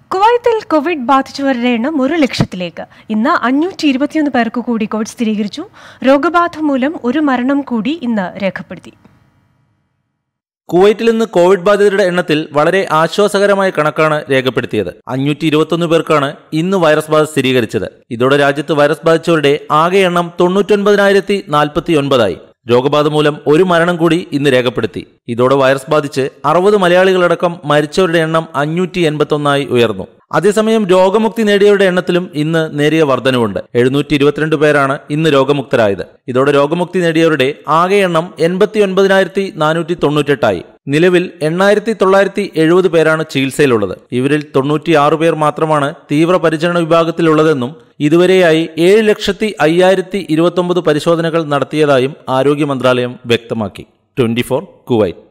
കുവൈത്തിൽ കോവിഡ് ബാധിച്ചവരുടെ എണ്ണം ഒരു ലക്ഷത്തിലേക്ക് ഇന്ന് അഞ്ഞൂറ്റി ഇരുപത്തിയൊന്ന് പേർക്ക് കൂടി കോവിഡ് സ്ഥിരീകരിച്ചു രോഗബാധ മൂലം ഒരു മരണം കൂടി ഇന്ന് രേഖപ്പെടുത്തി കുവൈറ്റിൽ നിന്ന് കോവിഡ് ബാധിതരുടെ എണ്ണത്തിൽ വളരെ ആശ്വാസകരമായ കണക്കാണ് രേഖപ്പെടുത്തിയത് അഞ്ഞൂറ്റി ഇരുപത്തൊന്ന് പേർക്കാണ് ഇന്ന് വൈറസ് ബാധ സ്ഥിരീകരിച്ചത് ഇതോടെ രാജ്യത്ത് വൈറസ് ബാധിച്ചവരുടെ ആകെ എണ്ണം തൊണ്ണൂറ്റൊൻപതിനായിരത്തി നാൽപ്പത്തി ഒൻപതായി രോഗബാധ മൂലം ഒരു മരണം കൂടി ഇന്ന് രേഖപ്പെടുത്തി ഇതോടെ വൈറസ് ബാധിച്ച് അറുപത് മലയാളികളടക്കം മരിച്ചവരുടെ എണ്ണം അഞ്ഞൂറ്റി എൺപത്തൊന്നായി ഉയർന്നു അതേസമയം രോഗമുക്തി നേടിയവരുടെ എണ്ണത്തിലും ഇന്ന് നേരിയ വർധനവുണ്ട് എഴുന്നൂറ്റി ഇരുപത്തിരണ്ട് പേരാണ് ഇന്ന് രോഗമുക്തരായത് ഇതോടെ രോഗമുക്തി നേടിയവരുടെ ആകെ എണ്ണം എൺപത്തി ഒൻപതിനായിരത്തി നാനൂറ്റി തൊണ്ണൂറ്റെട്ടായി നിലവിൽ എണ്ണായിരത്തി തൊള്ളായിരത്തി എഴുപത് പേരാണ് ചികിത്സയിലുള്ളത് ഇവരിൽ തൊണ്ണൂറ്റിയാറ് പേർ മാത്രമാണ് തീവ്രപരിചരണ വിഭാഗത്തിലുള്ളതെന്നും ഇതുവരെയായി ഏഴ് ലക്ഷത്തി അയ്യായിരത്തി ഇരുപത്തൊമ്പത് പരിശോധനകൾ നടത്തിയതായും ആരോഗ്യ മന്ത്രാലയം വ്യക്തമാക്കി ട്വന്റി ഫോർ കുവൈറ്റ്